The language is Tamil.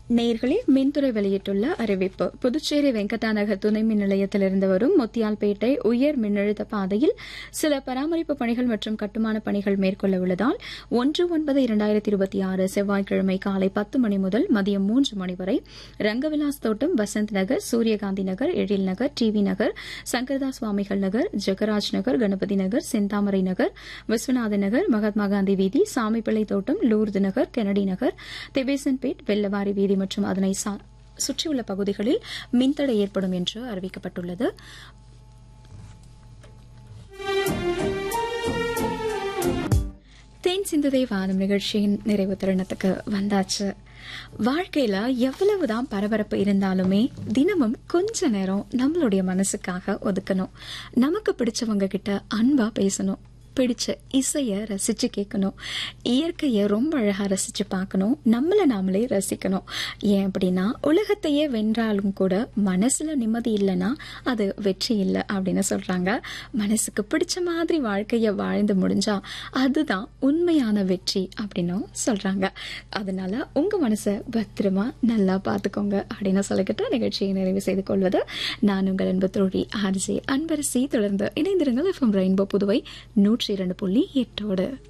நேர்களே மின்துறை வெளியிட்டுள்ள அறிவிப்பு புதுச்சேரி வெங்கடா நகர் துணை மின் நிலையத்திலிருந்து வரும் முத்தியால்பேட்டை உயர் மின்னழுத்த பாதையில் சில பராமரிப்பு பணிகள் மற்றும் கட்டுமான பணிகள் மேற்கொள்ள உள்ளதால் ஒன்று ஒன்பது இரண்டாயிரத்தி இருபத்தி ஆறு செவ்வாய்க்கிழமை காலை பத்து மணி முதல் மதியம் மூன்று மணி வரை ரங்கவிலாஸ் தோட்டம் வசந்த் நகர் சூரியகாந்தி நகர் எழில் நகர் டிவி நகர் சங்கரதாஸ் சுவாமிகள் நகர் ஜெகராஜ் நகர் கணபதி நகர் செந்தாமரை நகர் விஸ்வநாத நகர் மகாத்மா காந்தி வீதி சாமிப்பிள்ளை தோட்டம் லூர்து நகர் கெனடி நகர் திபேசன்பேட் வெள்ளவாரி வீதி மற்றும் அதனை சா- சுற்றியுள்ள பகுதிகளில் மின்தடை ஏற்படும் என்று அறிவிக்கப்பட்டுள்ளது தேன் சிந்துதை வானம் நிகழ்ச்சியின் நிறைவு தருணத்துக்கு வந்தாச்சு வாழ்க்கையில எவ்வளவுதான் பரபரப்பு இருந்தாலுமே தினமும் கொஞ்ச நேரம் நம்மளுடைய மனசுக்காக ஒதுக்கணும் நமக்கு பிடிச்சவங்க கிட்ட அன்பா பேசணும் பிடிச்ச இசைய ரசிச்சு கேட்கணும் இயற்கையை ரொம்ப அழகா ரசிச்சு பார்க்கணும் நம்மள நாமளே ரசிக்கணும் ஏன் அப்படின்னா உலகத்தையே வென்றாலும் கூட மனசுல நிம்மதி இல்லைன்னா அது வெற்றி இல்லை அப்படின்னு சொல்றாங்க மனசுக்கு பிடிச்ச மாதிரி வாழ்க்கைய வாழ்ந்து முடிஞ்சா அதுதான் உண்மையான வெற்றி அப்படின்னும் சொல்றாங்க அதனால உங்க மனசை பத்திரமா நல்லா பார்த்துக்கோங்க அப்படின்னு சொல்லிக்கிட்டு நிகழ்ச்சியை நிறைவு செய்து கொள்வது நான் உங்கள் அன்பு தோழி ஆர்ஜே அன்பரசி தொடர்ந்து இணைந்திருங்கள் எஃப்எம் ரெயின்போ புதுவை நூற்றி இரண்டு புள்ளி எட்டோடு